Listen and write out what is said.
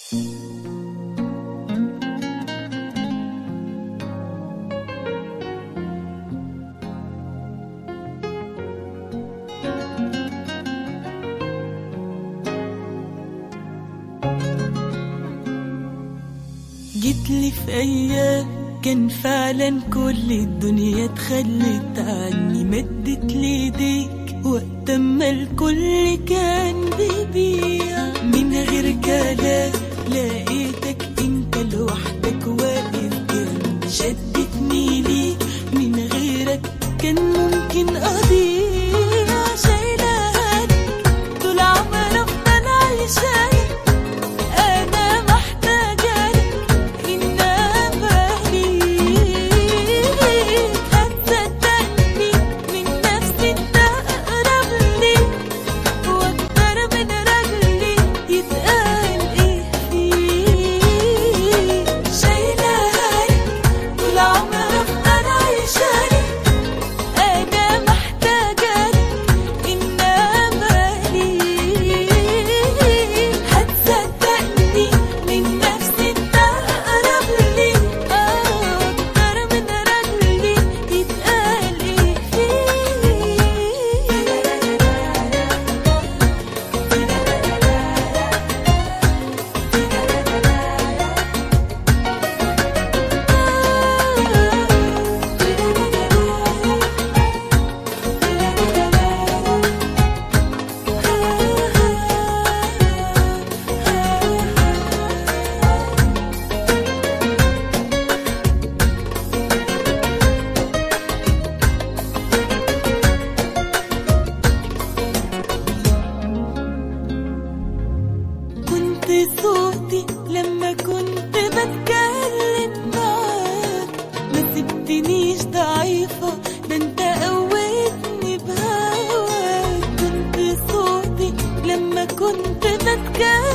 جيت لي في ايام كان فعلا كل الدنيا اتخلت عني مدت لي ايديك وقت ما الكل كان بيبيع من غير كلام لقيتك انت لوحدك واقف جنبي شدتني ليك من غيرك كان ممكن اضيع شايلها طول عمري افضل عايشاك انا محتاجة لك انما ليك هتصدقني من نفسي انت اقرب لي واكتر من رجلي يتقال ايه فيك شايلها طول عمري افضل عايشة انا محتاجة لك انما ليك هتصدقني من نفسي انت اقرب لي اكتر من رجلي يتقال ايه فيك كنت صوتي لما كنت بتكلم معاك ما سبتنيش ضعيفة ده انت قويتني بهواك كنت صوتي لما كنت بتكلم